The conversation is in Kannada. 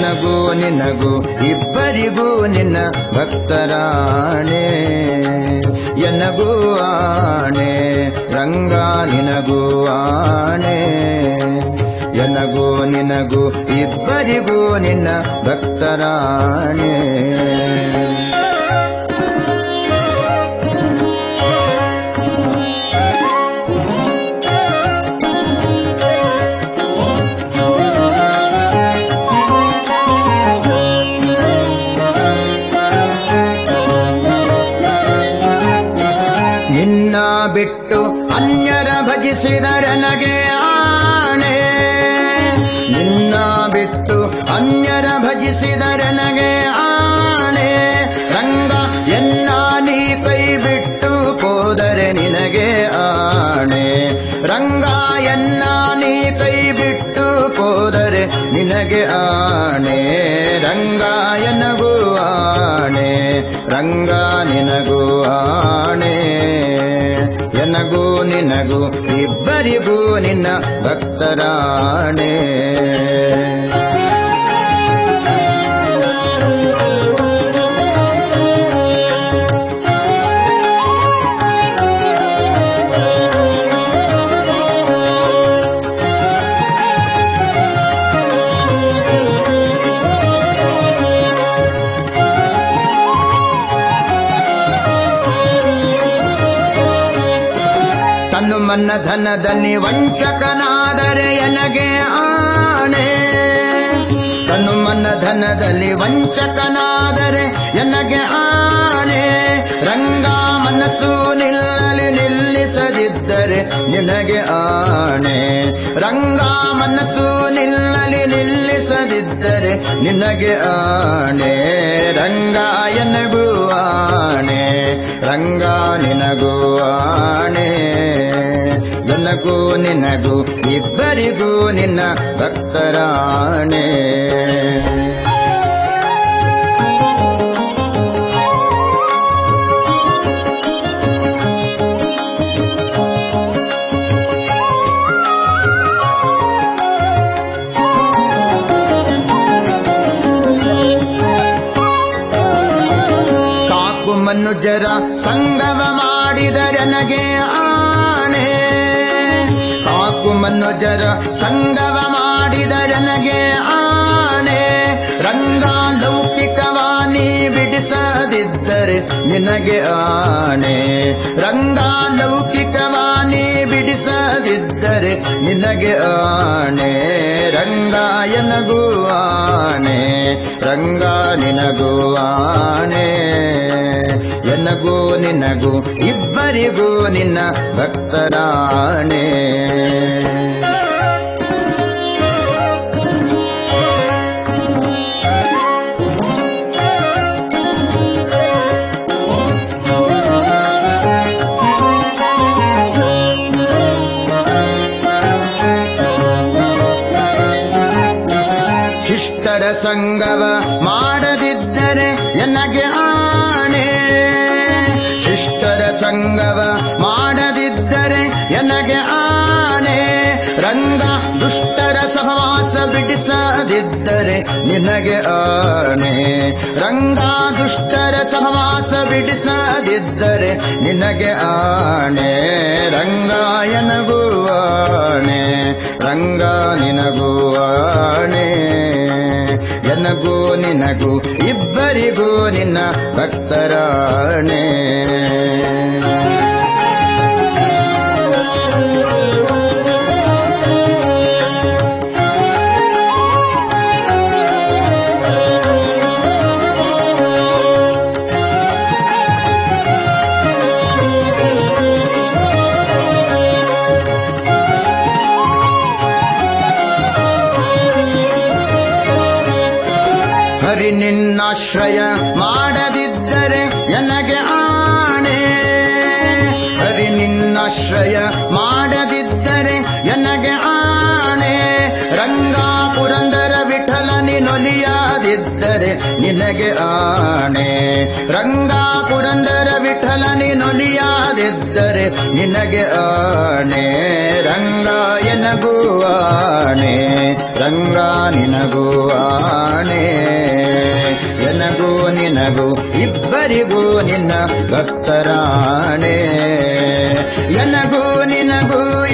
ಎನಗೂ ನಿನಗೂ ಇಬ್ಬರಿಗೂ ನಿನ್ನ ಭಕ್ತರಾಣೆ ಎನಗೂ ಆಣೆ ರಂಗ ನಿನಗೂ ಆಣೆ ಎನಗೂ ನಿನಗೂ ಇಬ್ಬರಿಗೂ ನಿನ್ನ ಭಕ್ತರಾಣೆ ನಿನ್ನ ಬಿಟ್ಟು ಅನ್ಯರ ಭಜಿಸಿದರನಗೆ ಆಣೆ ನಿನ್ನ ಬಿಟ್ಟು ಅನ್ಯರ ಭಜಿಸಿದರನಗೆ ಆಣೆ ರಂಗ ಎನ್ನ ನೀ ಕೈ ಬಿಟ್ಟು ಹೋದರೆ ನಿನಗೆ ಆಣೆ ರಂಗ ಎನ್ನ ನೀ ಕೈ ಬಿಟ್ಟು ಹೋದರೆ ನಿನಗೆ ಆಣೆ ರಂಗ ಎನಗೂ ಆಣೆ ರಂಗ ನಿನಗೂ ಆಣೆ ಎನಗೂ ನಿನಗೂ ಇಬ್ಬರಿಗೂ ನಿನ್ನ ಭಕ್ತರಾಣೆ ತನ್ನು ಮನ್ನ ಧನದಲ್ಲಿ ವಂಚಕನಾದರೆ ಎನಗೆ ಆಣೆ ತನ್ನು ಮನ್ನ ಧನದಲ್ಲಿ ವಂಚಕನಾದರೆ ಎನಗೆ ಆಣೆ ರಂಗ ಮನಸ್ಸು ನಿಲ್ಲಲಿ ನಿಲ್ಲಿಸದಿದ್ದರೆ ನಿನಗೆ ಆಣೆ ರಂಗ ಮನಸ್ಸು ನಿಲ್ಲಲಿ ನಿಲ್ಲಿಸದಿದ್ದರೆ ನಿನಗೆ ಆಣೆ ರಂಗ ಎನಗೂ ಆಣೆ ರಂಗ ನಿನಗೂ ಆಣೆ ನನಗೂ ನಿನಗೂ ಇಬ್ಬರಿಗೂ ನಿನ್ನ ಭಕ್ತರಾಣೆ ಕಾಕು ಮನುಜರ ಸಂಗವ ಮಾಡಿದರನಗೆ ಆಣೆ ಕಾಕು ಮನುಜರ ಸಂಗವ ಮಾಡಿದರನಗೆ ಆಣೆ ರಂಗ ಲೌಕಿಕವಾಣಿ ಬಿಡಿಸದಿದ್ದರೆ ನಿನಗೆ ಆಣೆ ರಂಗ ಲೌಕಿಕವಾಣಿ ಬಿಡಿಸದಿದ್ದರೆ ನಿನಗೆ ಆಣೆ ರಂಗ ಎನಗೂ ಆಣೆ ರಂಗ ನಿನಗೂ ಆಣೆ ಎನಗೂ ನಿನಗೂ ಇಬ್ಬರಿಗೂ ನಿನ್ನ ಭಕ್ತರಾಣೆ ಶಿಷ್ಟರ ಸಂಗವ ಮಾಡದಿದ್ದರೆ ಎನಗೆ ಆಣೆ ಶಿಷ್ಟರ ಸಂಗವ ಮಾಡದಿದ್ದರೆ ಎನಗೆ ಆಣೆ ರಂಗ ದುಷ್ಟರ ಸಹವಾಸ ಬಿಡಿಸದಿದ್ದರೆ ನಿನಗೆ ಆಣೆ ರಂಗ ದುಷ್ಟರ ಸಹವಾಸ ಬಿಡಿಸದಿದ್ದರೆ ನಿನಗೆ ಆಣೆ ರಂಗ ಎನಗೂ ಆಣೆ ರಂಗ ನಿನಗೂ ಆಣೆ ಎನಗೂ ನಿನಗೂ ಇಬ್ಬರಿಗೂ ನಿನ್ನ ಭಕ್ತರಾಣೆ ಹರಿ ನಿನ್ನಾಶ್ರಯ ಮಾಡದಿದ್ದರೆ ಎನಗೆ ಆಣೆ ಹರಿ ನಿನ್ನಾಶ್ರಯ ಮಾಡದಿದ್ದರೆ ಎನಗೆ ಆಣೆ ರಂಗ ಪುರಂದರ ವಿಠಲನಿ ನೊಲಿಯಾದಿದ್ದರೆ ನಿನಗೆ ಆಣೆ ರಂಗ ಪುರಂದರ ವಿಠಲನಿ ನೊಲಿಯಾದಿದ್ದರೆ ನಿನಗೆ ಆಣೆ ರಂಗ ಎನಗೂ ಆಣೆ ರಂಗ ನಿನಗೂ ಆಣೆ ದೇವರಿಗೂ ನಿನ್ನ ಭಕ್ತರಾಣೆ ಎನಗೂ ನಿನಗೂ